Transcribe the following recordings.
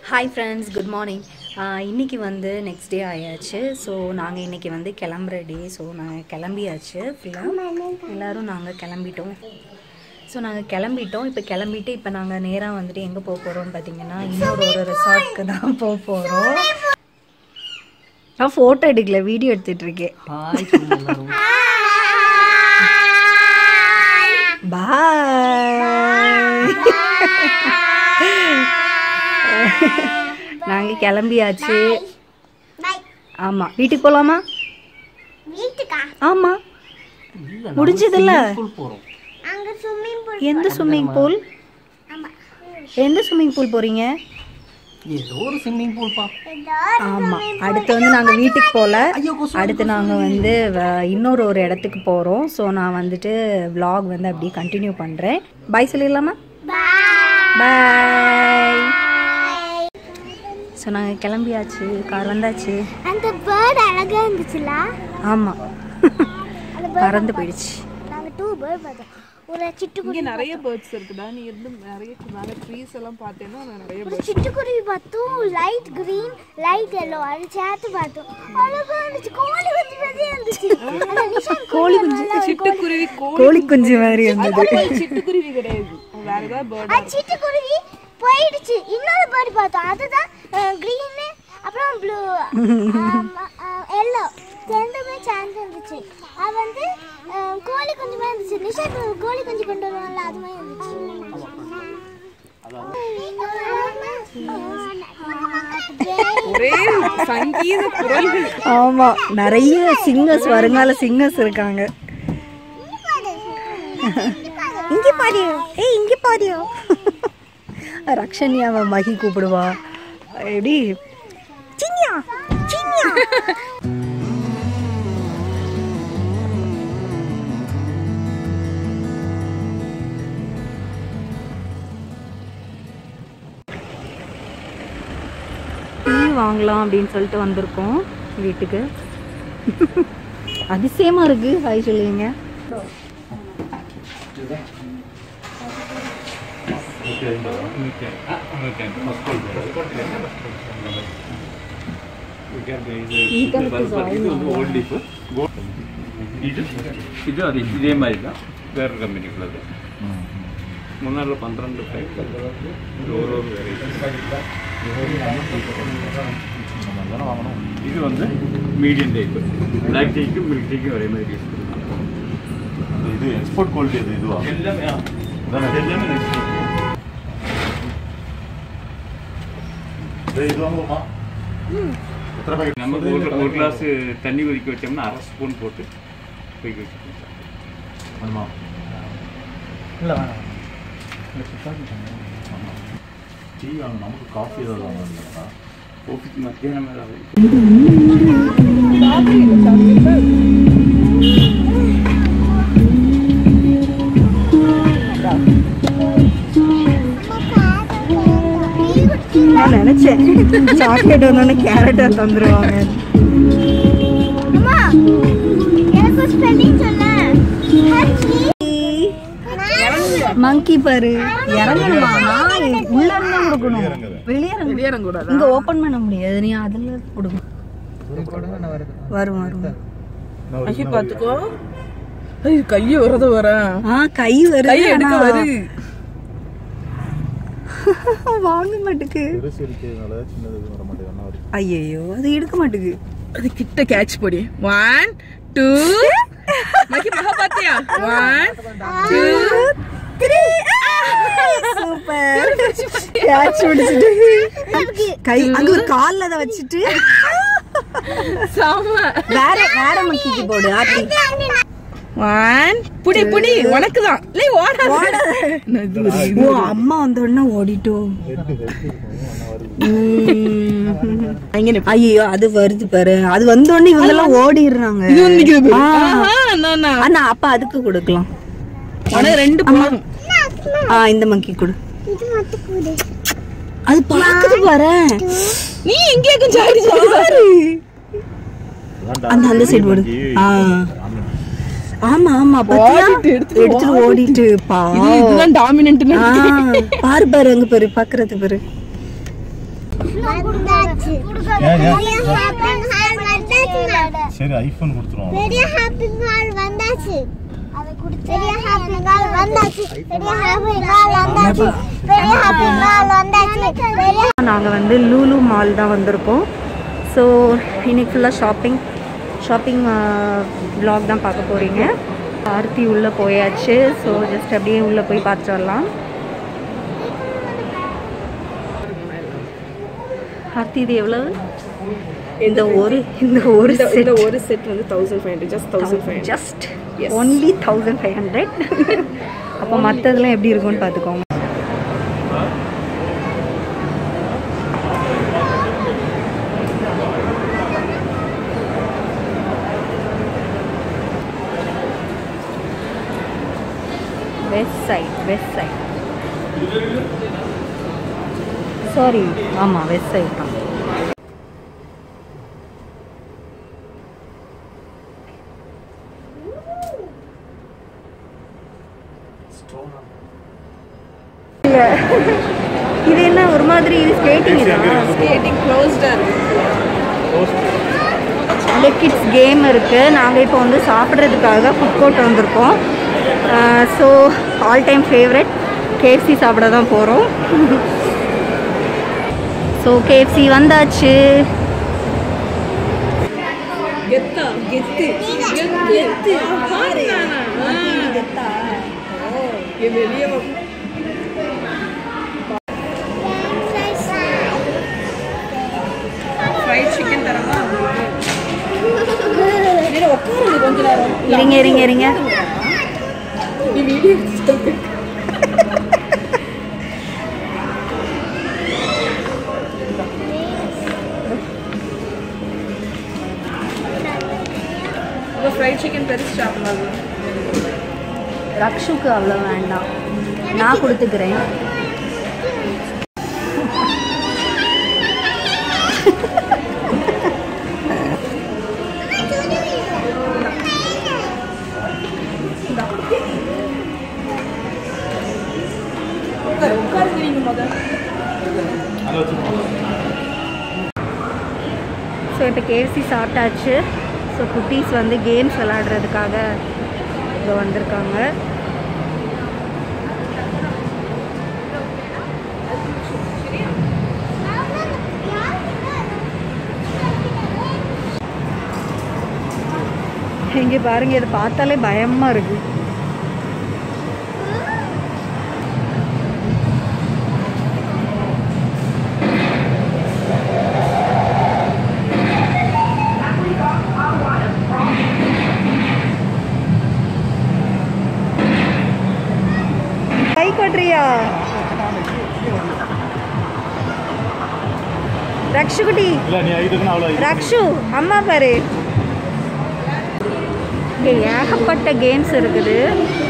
Hi friends good morning இன்றைக்கி வந்து next day ஆயாச்சு ஸோ நாங்கள் இன்றைக்கி வந்து கிளம்புற டே ஸோ நாங்கள் கிளம்பியாச்சு ஃபுல்லாக எல்லோரும் நாங்கள் கிளம்பிட்டோம் ஸோ நாங்கள் கிளம்பிட்டோம் இப்போ கிளம்பிட்டு இப்போ நாங்கள் நேராக வந்துட்டு எங்கே போக போகிறோம்னு பார்த்தீங்கன்னா இன்னொரு ஒரு ரிசார்ட்க்கு தான் போக போகிறோம் நான் ஃபோட்டோ எடுக்கல வீடியோ எடுத்துகிட்டு இருக்கேன் ஹாய் சொல்லுங்க எல்லாரும் பாய் நாங்கள் கிளம்பியாச்சு ஆமாம் வீட்டுக்கு போகலாமா வீட்டுக்கா ஆமாம் இல்ல முடிஞ்சதில்ல ஸ்கூல் போறோம் அங்க ஸ்விம்மிங் பூல் எந்த ஸ்விம்மிங் பூல் ஆமா எந்த ஸ்விம்மிங் பூல் போகிறீங்க ஏதோ ஒரு ஸ்விம்மிங் பூல் பா ஏதோ ஆமாம் அடுத்து வந்து நாங்கள் வீட்டுக்கு போகல ஐயோ கொசு அடுத்து நாங்கள் வந்து வ- இன்னொரு ஒரு இடத்துக்கு போகிறோம் ஸோ நான் வந்துட்டு vlog வந்து அப்படியே கண்டினியூ பண்ணுறேன் பாய் சொல்லிடலாமா பாய் ஸோ நாங்கள் கிளம்பியாச்சு கார் வந்தாச்சு அந்த பேர்ட் அழகா இருந்துச்சுல ஆமாம் பறந்து போயிடுச்சு நாங்க டூ பேர்ட் பார்த்தோம் ஒரு சிட்டுக்குருவி நிறைய பேர்ட்ஸ் இருக்குடா நீ இருந்து நிறைய மேல ட்ரீஸ் எல்லாம் பார்த்தேன்னா நான் நிறைய ஒரு சிட்டுக்குருவி பார்த்தோம் லைட் கிரீன் லைட் எல்லோ அது சேர்த்து பார்த்தோம் அழகா இருந்துச்சு கோழி குஞ்சு மாதிரியே இருந்துச்சு அந்த நிஷான் கோழி குஞ்சு சிட்டுக்குருவி கோழி குஞ்சு மாதிரி இருந்தது கோழி சிட்டுக்குருவி கிடையாது அது வேற ஏதாவது பேர்ட் அது சிட்டுக்குருவி போயிடுச்சு இன்னொரு பேர்டு பார்த்தோம் அதுதான் கிரீன் அப்புறம் ப்ளூ எல்லோ ரெண்டுமே சான்ஸ் இருந்துச்சு அது வந்து அஹ், கோழி குஞ்சு மாதிரி இருந்துச்சு நிஷா கோழி குஞ்சு கொண்டு வருவாங்கல்ல அது மாதிரி இருந்துச்சு ஒரே சங்கீத குரல்கள் ஆமாம் நிறைய சிங்கர்ஸ் வருங்கால சிங்கர்ஸ் இருக்காங்க இங்கே பாடியோ ஏய் இங்கே பாடியோ ரக்ஷன்யாவை மகி கூப்பிடுவா எப்படி சின்யா சின்யா டீ வாங்கலாம் அப்படின்னு சொல்லிட்டு வந்திருக்கோம் வீட்டுக்கு அதிசயமா இருக்கு ஹாய் சொல்லுவீங்க ಇದು ಇದು ಅದೇ ಇದೇ ಮಾರಿದ ಬೇರೆ ಕಂಪನಿಗಳದು ಮುನ್ನೂರ ಪಂದ್ರಂಡು ಪ್ಯಾಕ್ ಓರೋರು இது வந்து மீடியம் டைப் பிளாக் டீக்கும் மில்க் டீக்கும் ஒரே மாதிரி யூஸ் பண்ணலாம் இது எக்ஸ்போர்ட் குவாலிட்டி அது இதுவா எல்லாமே ஆ. அதானே? எல்லாமே next month. இது இது வாங்குவோமா எத்தனை பாக்கெட் நமக்கு ஒரு ஒரு கிளாஸ் தண்ணி கொதிக்க வச்சோம்னா அரை ஸ்பூன் போட்டு கொதிக்க வச்சுக்கோங்க வேணுமா டீ வாங்க நமக்கு காஃபி ஏதாவது வாங்கணுங்களா ஆஃபீஸ் மத்தியானம் மேலே ஆகும். நான் நினைச்சேன் சாக்லேட் வந்தோடனே கேரட்டை தந்துருவாங்க அம்மா எனக்கு ஸ்பெல்லிங் சொல்ல மங்கி பாரு இறங்கணுமா நான் உள்ள இருந்தா கொடுக்கணும் வெளியே இறங்க வெளியேறக்கூடாது இங்க ஓபன் பண்ண முடியாது நீ அதுல கொடுங்க வரும் வரும் அஹி பாத்துக்கோ ஐய் கைய வரத வரேன் ஆ கை வருது கை எடுக்க ஆனா வரு வாங்க மாட்டுக்கு பெருசு இருக்கிறதுனால சின்னது வர மாட்டேங்குது ஐயோ அது எடுக்க மாட்டுக்கு அது கிட்ட கேட்ச் போடி ஒன் டூ மகி மகா பாத்தியா ஒன் டூ சூப்பர் கேட்ச் பிடிச்சிட்டு கை அங்க ஒரு கால்ல அத வச்சுட்டு செம வேற வேற மக்கிக்கு போடு ஆத்தி ஒன் புடி புடி உனக்கு தான் லே ஓடாத ஓ அம்மா வந்த உடனே ஓடிட்டோம் ஐயோ அது வருது பாரு அது வந்த உடனே இவங்க எல்லாம் ஓடிடுறாங்க இது வந்து நிக்குது ஆ. ஆஹா நான் நான் ஆனா அப்ப அதுக்கு கொடுக்கலாம் உனக்கு ரெண்டு போதும் ஆ இந்த மங்கி கொடு இது மட்டும் கூடு அது பாக்குது பாரு நீ எங்கே கொஞ்சம் ஆடி அந்த அந்த சைடு போடு ஆ ஆமா ஆமா பாத்தியா ஓடிட்டு, எடுத்துட்டு எடுத்துட்டு ஓடிட்டு பா இதுதான் டாமினன்ட் ஆ, பாரு பாரு அங்க பாரு பாக்குறது பாரு வந்தாச்சு ஏன், ஏன்? பெரிய ஷாப்பிங் ஹால் வந்தாச்சுண்ணா சரி ஐஃபோன் கொடுத்துருவோம் பெரிய ஷாப்பிங் ஹால் வந்தாச்சு பெரிய ஷாப்பிங் ஹால் வந்தாச்சு பெரிய ஷாப்பிங் ஹால் வந்தாச்சு பெரிய ஷாப்பிங் ஹால் வந்தாச்சு பெரிய நாங்கள் வந்து லூலு மால் தான் வந்திருக்கோம் ஸோ இன்னைக்கு ஃபுல்லாக ஷாப்பிங் ஷாப்பிங் vlog தான் பார்க்க போகிறீங்க ஆர்த்தி உள்ளே போயாச்சு ஸோ ஜஸ்ட் அப்படியே உள்ளே போய் பார்த்துட்டு வரலாம் ஆர்த்தி இது எவ்வளவு இந்த ஒரு இந்த ஒரு இந்த செட் இந்த ஒரு செட் வந்து thousand five hundred just thousand five hundred just only thousand five hundred அப்போ மற்றதெல்லாம் எப்படி இருக்கும்னு பார்த்துக்கோங்க west side west side sorry ஆமாம் வெஸ்ட் சைட் தான் இல்ல. இது என்ன ஒரு மாதிரி இது ஸ்கேட்டிங் தான் ஸ்கேட்டிங் க்ளோஸ்டாக இருக்கு இந்த கிட்ஸ் கேம் இருக்குது நாங்கள் இப்போ வந்து சாப்பிட்றதுக்காக ஃபுட் கோர்ட் வந்திருக்கோம் so all time favourite KFC சாப்பிட தான் போகிறோம் ஸோ கேஎஃப்சி வந்தாச்சு கெத்தா கெத்து கெத்து பாரு இங்க வெளியே வா. ஃப்ரைட் சிக்கன் தரமா இதில் உட்காருங்க கொஞ்ச நேரம் இருங்க இருங்க இருங்க நீ வீடியோ எடுத்து ஃப்ரைட் சிக்கன் பெருசு சாப்பிடலாம் ரக்ஷுக்கு அவ்வளோ வேண்டாம் நான் கொடுத்துக்கிறேன் உட்காரு உட்காருங்க நீங்க முதல்ல அதை வச்சுருவோம் ஸோ இப்போ கேஎஃப்சி சாப்பிட்டாச்சு ஸோ குட்டீஸ் வந்து கேம்ஸ் விளாடுறதுக்காக இங்கே வந்திருக்காங்க இங்கே பாருங்க இதை பார்த்தாலே பயமாக இருக்கு கை கொட்டுறியா ரக்ஷு குட்டி இல்லை நீ இதுக்குன்னு அவ்வளோ ரக்ஷு அம்மா பாரு இங்கே ஏகப்பட்ட கேம்ஸ் இருக்குது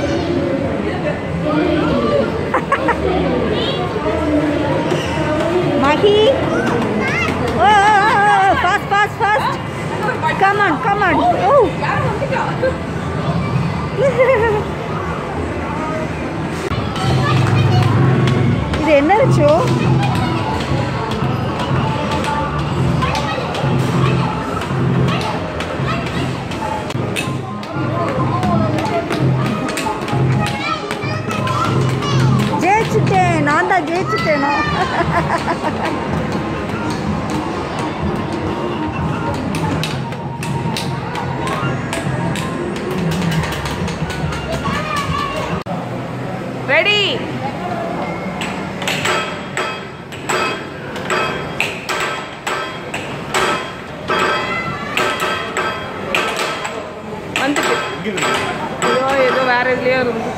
Mahi oh fast fast fast come on come on oh இது என்ன ரிச்சோ ஜெயிச்சுட்டேன் நான் தான் ஜெயிச்சுட்டேனோ ரெடி வந்துட்டு ஐயோ ஏதோ வேற இதுலயோ இருந்து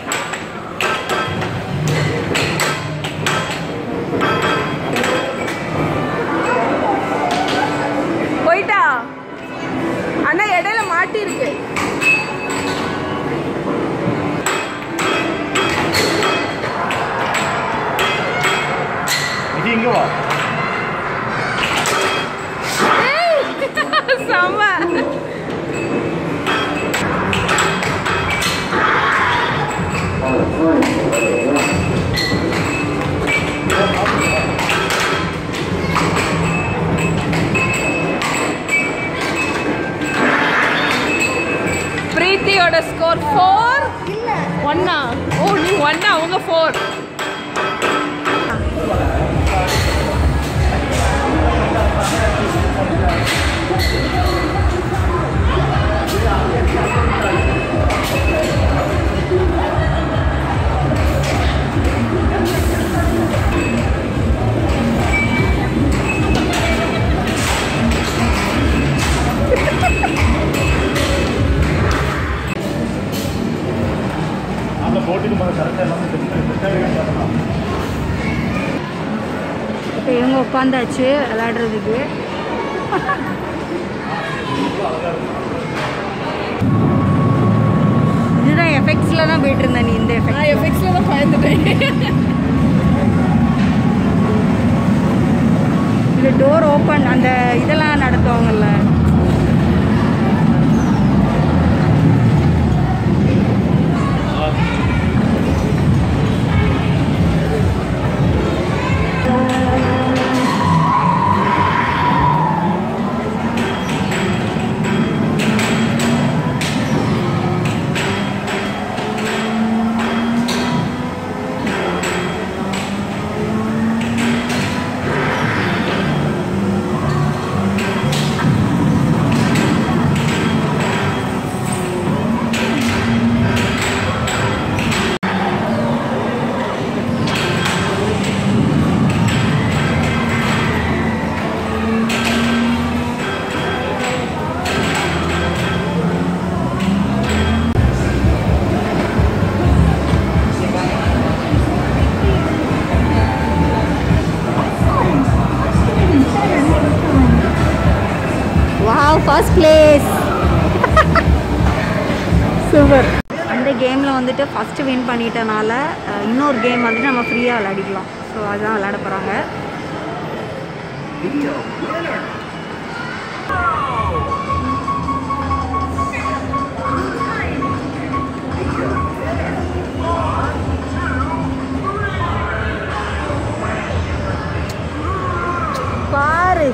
போயிட்டா அண்ணா இடையில மாட்டி இருக்கு இது இங்கே வா செம்ம இப்போ இவங்க உட்காந்தாச்சு விளையாடுறதுக்கு இதுதான் எஃபெக்ட்ஸில் தான் போயிட்டு இருந்தேன் நீ இந்த எஃபெக்ட் நான் எஃபெக்ட்ஸில் தான் பயந்துட்டேன் இது டோர் ஓப்பன் அந்த இதெல்லாம் நடத்துவாங்கல்ல வாவ் ஃபர்ஸ்ட் பிளேஸ் சூப்பர் அந்த கேமில் வந்துட்டு ஃபஸ்ட்டு வின் பண்ணிட்டனால அஹ், இன்னொரு கேம் வந்துட்டு நம்ம ஃப்ரீயாக விளையாடிக்கலாம் ஸோ அதுதான் விளையாட போகிறாங்க பாரு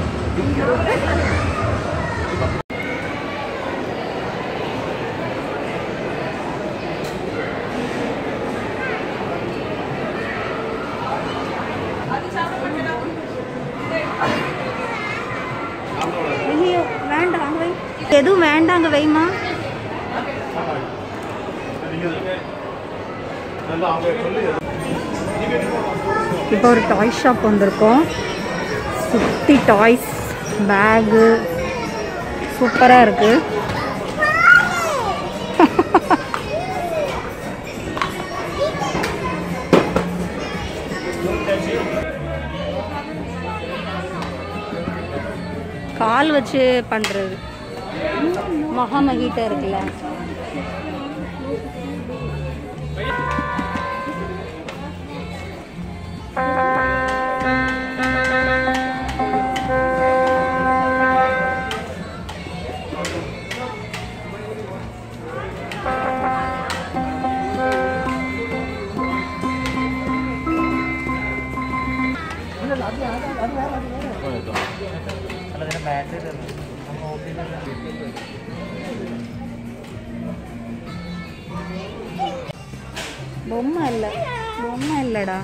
ஐயோ வேண்டாம் அங்க வை எதுவும் வேண்டாம் அங்க வைமா இப்போ ஒரு டாய் ஷாப் வந்திருக்கோம் சுற்றி டாய்ஸ் பேகு சூப்பராக இருக்குது கால் வச்சு பண்ணுறது மகாமகிட்ட இருக்குல்ல பொம்மை இல்லை பொம்மை இல்லைடா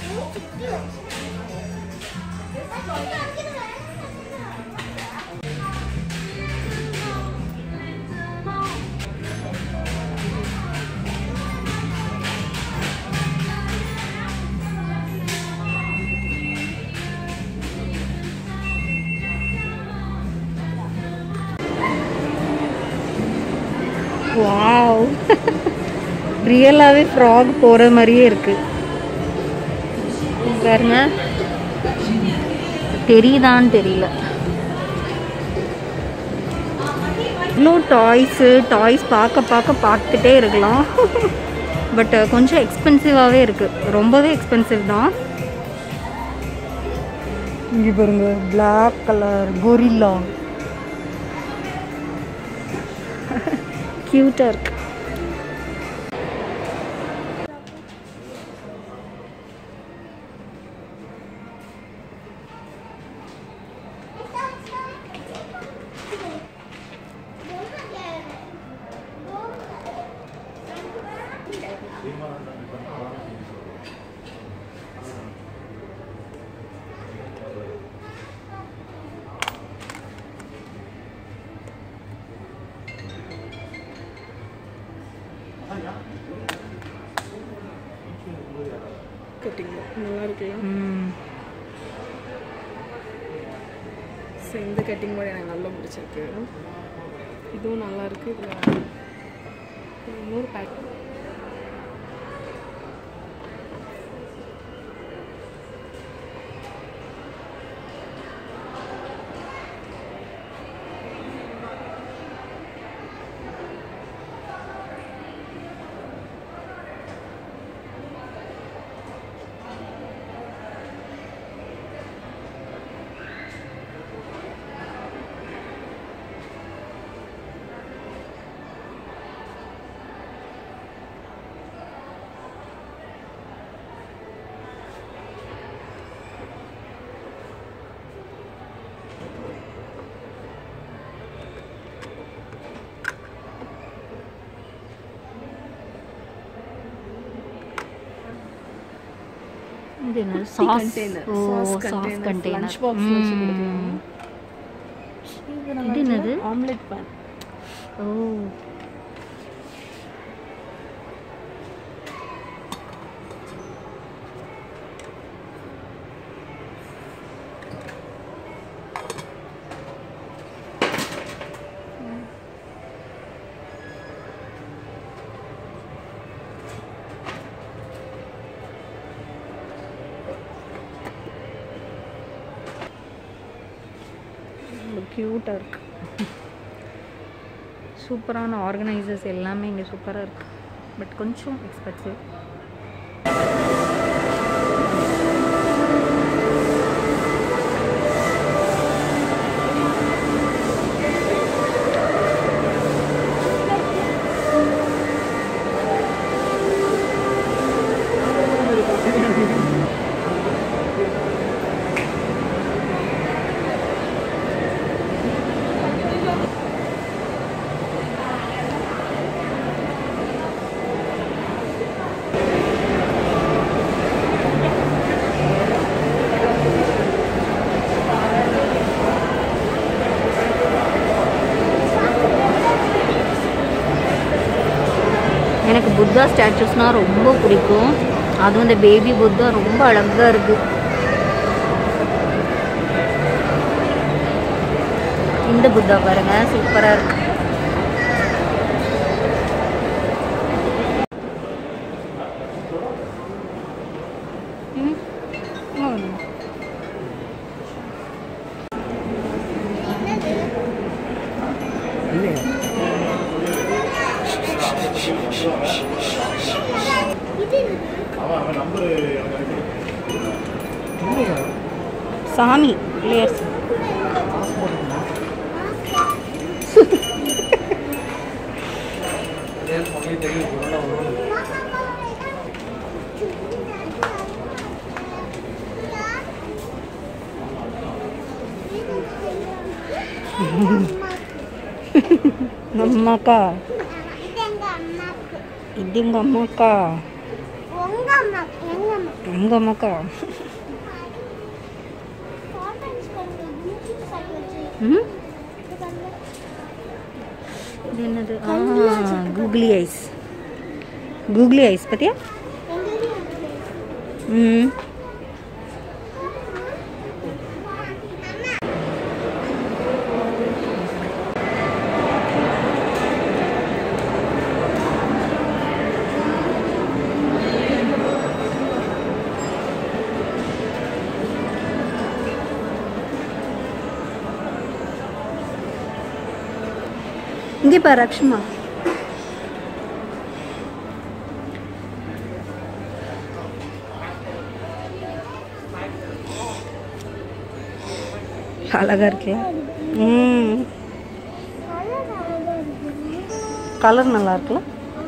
வாவ் ரியலாகவே ஃப்ராக் போகிற மாதிரியே இருக்கு பாருங்க தெரியுதான்னு தெரியல இவ்வளோ டாய்ஸு டாய்ஸ் பார்க்க பார்க்க பார்த்துட்டே இருக்கலாம் பட் கொஞ்சம் எக்ஸ்பென்சிவாகவே இருக்குது ரொம்பவே எக்ஸ்பென்சிவ் தான் இங்கே பாருங்க பிளாக் கலர் கொரில்லா க்யூட்டாக இருக்கு கட்டிங் நல்லா இருக்குல்ல ம் ஸோ இந்த கட்டிங் கூட எனக்கு நல்லா பிடிச்சிருக்கு இதுவும் நல்லா இருக்கு இதில் இன்னொரு பேக் இது என்ன sauce container. Oh Sauce sauce container. Container Lunch box ல வச்சு கொடுக்கலாம். இது என்னது ஆம்லெட் பேன் ஓ க்யூட்டாக இருக்கு சூப்பரான ஆர்கனைசர்ஸ் எல்லாமே இங்கே சூப்பராக இருக்கு பட் கொஞ்சம் எக்ஸ்பென்சிவ் எனக்கு புத்தா ஸ்டாச்சுஸ்னால் ரொம்ப பிடிக்கும் அதுவும் இந்த பேபி புத்தா ரொம்ப அழகாக இருக்குது இந்த புத்தா பாருங்க சூப்பராக இருக்கு ம், என்ன வேணும்? சாமி பிளேயர்ஸ் அம்மாக்கா இது எங்க அம்மாக்கு இது எங்கள் அம்மாக்கா உங்க அம்மா எங்க அம்மா எங்கள் அம்மாக்கா காட்டன்ஸ் கொஞ்சம் ப்ளூடூத் சைட் வச்சு ம் இது பண்ணு. இது என்னது ஆ கூகுளி ஐஸ் கூகுளி ஐஸ் பார்த்தியா எங்கேயும் இருக்கு. ம் இங்கே பாரு அக்ஷமா அழகா இருக்குல்ல ம் கலர் நல்லா இருக்குல்ல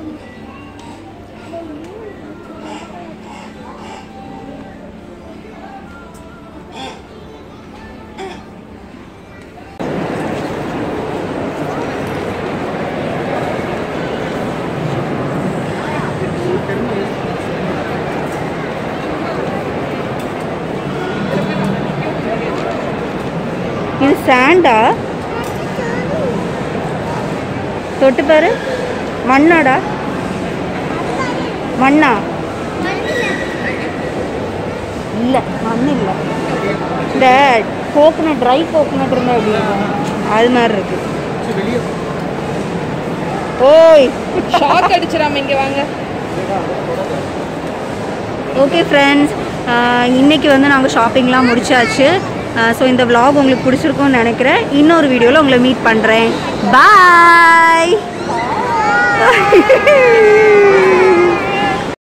இது சாண்டா தொட்டு பாரு மண்ணாடா மண்ணா இல்லை மண் இல்லை இந்த கோகனட் ட்ரை கோகனட் இருந்தால் எப்படி இருக்கும் அது மாதிரி இருக்கு ஓய் ஷாக் அடிச்சிடாம இங்க வாங்க ஓகே ஃப்ரெண்ட்ஸ் இன்னைக்கு வந்து நாங்கள் ஷாப்பிங்லாம் முடிச்சாச்சு ஸோ இந்த vlog உங்களுக்கு பிடிச்சிருக்கும்னு நினைக்கிறேன் இன்னொரு வீடியோவில் உங்களை மீட் பண்ணுறேன் பாய்